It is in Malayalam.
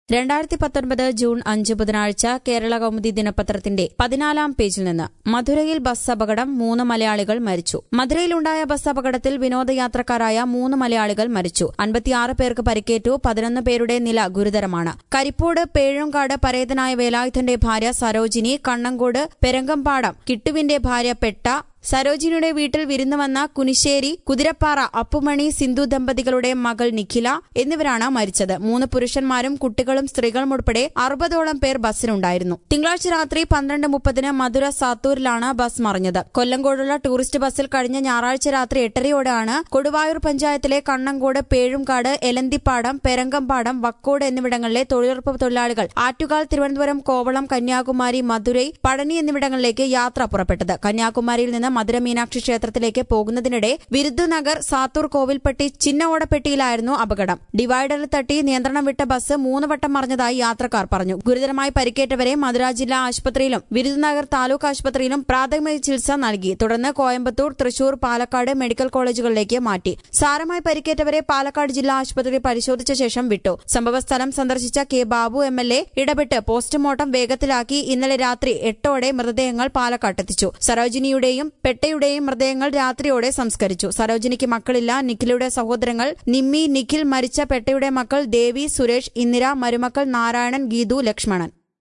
രണ്ടായിരത്തി പത്തൊൻപത് ജൂൺ അഞ്ച് ബുധനാഴ്ച കേരള കൗമുദി ദിനപത്രത്തിന്റെ പതിനാലാം പേജിൽ നിന്ന് മധുരയിൽ ബസ് അപകടം മൂന്ന് മലയാളികൾ മരിച്ചു മധുരയിലുണ്ടായ ബസ് അപകടത്തിൽ വിനോദയാത്രക്കാരായ മൂന്ന് മലയാളികൾ മരിച്ചു അൻപത്തിയാറ് പേർക്ക് പരിക്കേറ്റു പതിനൊന്ന് പേരുടെ നില ഗുരുതരമാണ് കരിപ്പോട് പേഴുംകാട് പരേതനായ വേലായുധന്റെ ഭാര്യ സരോജിനി കണ്ണങ്കോട് പെരങ്കമ്പാടം കിട്ടുവിന്റെ ഭാര്യ പെട്ട സരോജിനിയുടെ വീട്ടിൽ വിരുന്നു വന്ന കുനിശ്ശേരി കുതിരപ്പാറ അപ്പുമണി സിന്ധു ദമ്പതികളുടെ മകൾ നിഖില എന്നിവരാണ് മരിച്ചത് മൂന്ന് പുരുഷന്മാരും കുട്ടികളും സ്ത്രീകളും ഉൾപ്പെടെ അറുപതോളം പേർ ബസ്സിലുണ്ടായിരുന്നു തിങ്കളാഴ്ച രാത്രി പന്ത്രണ്ട് മുപ്പതിന് മധുര സാത്തൂരിലാണ് ബസ് മറിഞ്ഞത് കൊല്ലങ്കോടുള്ള ടൂറിസ്റ്റ് ബസ്സിൽ കഴിഞ്ഞ ഞായറാഴ്ച രാത്രി എട്ടരയോടെയാണ് കൊടുവായൂർ പഞ്ചായത്തിലെ കണ്ണങ്കോട് പേഴുംകാട് എലന്തിപ്പാടം പെരങ്കമ്പാടം വക്കോട് എന്നിവിടങ്ങളിലെ തൊഴിലുറപ്പ് തൊഴിലാളികൾ ആറ്റുകാൽ തിരുവനന്തപുരം കോവളം കന്യാകുമാരി മധുരൈ പഴനി എന്നിവിടങ്ങളിലേക്ക് യാത്ര പുറപ്പെട്ടത് കന്യാകുമാരിയിൽ നിന്ന് മധുര മീനാക്ഷി ക്ഷേത്രത്തിലേക്ക് പോകുന്നതിനിടെ വിരുദ്ധനഗർ സാത്തൂർ കോവിൽപ്പെട്ടി ചിന്ന ഓടപ്പെട്ടിയിലായിരുന്നു അപകടം ഡിവൈഡറിൽ തട്ടി നിയന്ത്രണം വിട്ട ബസ് മൂന്ന് വട്ടം മറിഞ്ഞതായി യാത്രക്കാർ പറഞ്ഞു ഗുരുതരമായി പരിക്കേറ്റവരെ മധുര ജില്ലാ ആശുപത്രിയിലും വിരുദ്ധനഗർ താലൂക്ക് ആശുപത്രിയിലും പ്രാഥമിക ചികിത്സ നൽകി തുടർന്ന് കോയമ്പത്തൂർ തൃശൂർ പാലക്കാട് മെഡിക്കൽ കോളേജുകളിലേക്ക് മാറ്റി സാരമായി പരിക്കേറ്റവരെ പാലക്കാട് ജില്ലാ ആശുപത്രിയിൽ പരിശോധിച്ച ശേഷം വിട്ടു സംഭവസ്ഥലം സന്ദർശിച്ച K Babu M L A ഇടപെട്ട് പോസ്റ്റ്മോർട്ടം വേഗത്തിലാക്കി ഇന്നലെ രാത്രി എട്ടോടെ മൃതദേഹങ്ങൾ പാലക്കാട്ടെത്തിച്ചു സരോജിനിയുടെയും പെട്ടയുടെയും മൃതദേഹങ്ങൾ രാത്രിയോടെ സംസ്കരിച്ചു സരോജിനിക്ക് മക്കളില്ല നിഖിലയുടെ സഹോദരങ്ങൾ നിമ്മി നിഖിൽ മരിച്ച പെട്ടയുടെ മക്കൾ ദേവി സുരേഷ് ഇന്ദിര മരുമക്കൾ നാരായണൻ ഗീതു ലക്ഷ്മണൻ